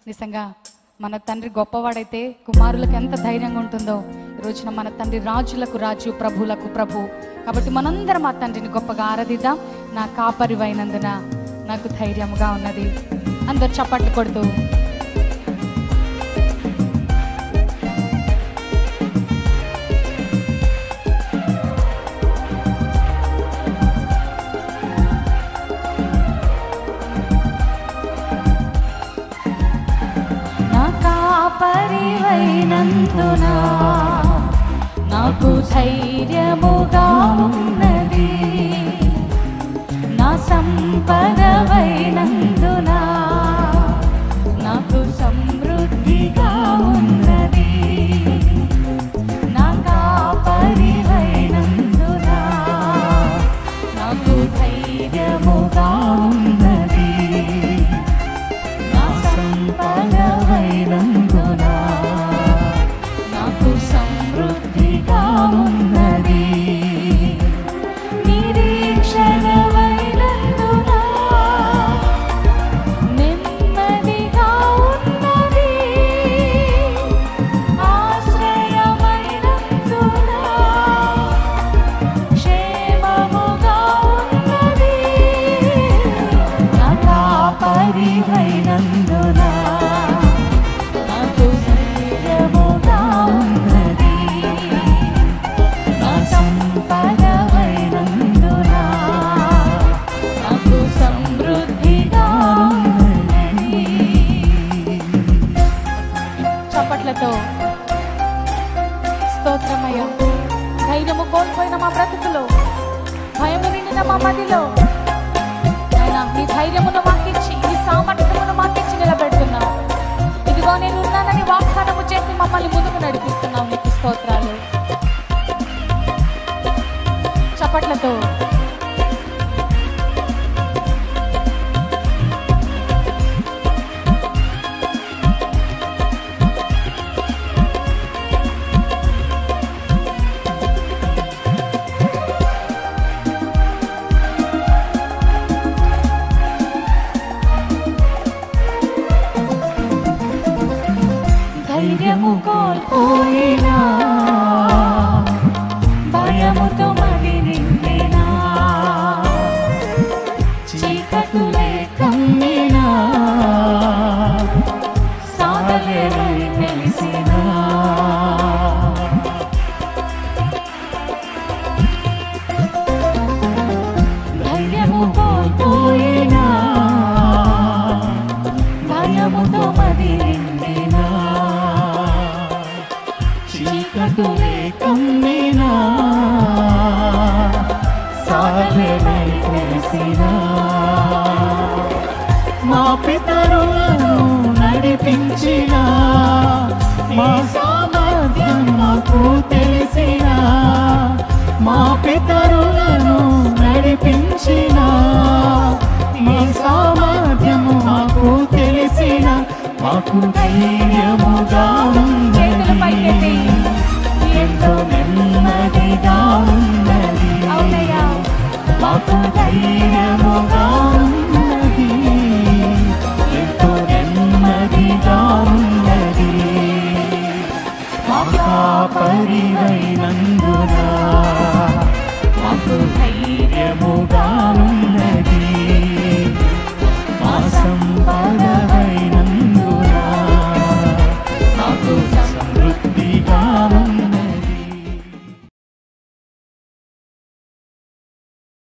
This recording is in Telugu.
నిజంగా మన తండ్రి గొప్పవాడైతే కుమారులకు ఎంత ధైర్యంగా ఉంటుందో ఈ రోజున మన తండ్రి రాజులకు రాజు ప్రభువులకు ప్రభు కాబట్టి మనందరం ఆ తండ్రిని గొప్పగా ఆరాధిద్దాం నా కాపరివైనందున నాకు ధైర్యముగా ఉన్నది అందరు చప్పట్లు కొడుతూ నా కాపరివైనందున నాకు ధైర్యముగా ఉన్నది నా సంపదవైనందున నాకు సమృద్ధిగా ఉన్నది నా కాపరివైనందున నాకు ధైర్యముగా ఉన్నది నా సంపదవైనందున నాకు సమృద్ధిగా ఉన్నది నిరీక్షణవైనందున నెమ్మదిగా ఉన్నది ఆశ్రయమైనందున క్షేమముగా ఉన్నది నా కాపరివైనందున నాకు ధైర్యముగా ఉన్నది నా సంపదవైనందున నాకు సమృద్ధిగా ఉన్నది చప్పట్లతో స్తోత్రమయ్య ధైర్యము కోల్పోయిన మా బ్రతుకులో భయము నిండిన మా మదిలో ఆయన నీ ధైర్యమును మాకిచ్చి నీ సామర్థ్యమును మాకిచ్చి నిలబెడుతున్నావు ఇదిగో నేను ఉన్నానని వాగ్దానము చేసి మమ్మల్ని ముందుకు నడిపిస్తున్నావు నీకు స్తోత్రాలు చప్పట్లతో ధైర్యము కోల్పోయినా భయముతో మది నిండినా చీకటులే కమ్మినా సాగలేదని తెలిసినా ధైర్యము కోల్పోయినా భయముతో మది నిండినా చీకటులే కమ్మినా సాగలై తెలిసినా మా పితరులను నడిపించిన మా సామర్థ్యం మాకు తెలిసిన మా పితరులను నడిపించిన మీ సామర్థ్యము మాకు తెలిసిన మాకు ధైర్యముగా చేతులు పైకెత్తి. ఉన్నది ఎంతో నెమ్మదిగా ఉన్నది అవునయ్యా మాకు ధైర్యముగా ఉన్నది ఎంతో నెమ్మదిగా ఉన్నది మా కాపరివైనందున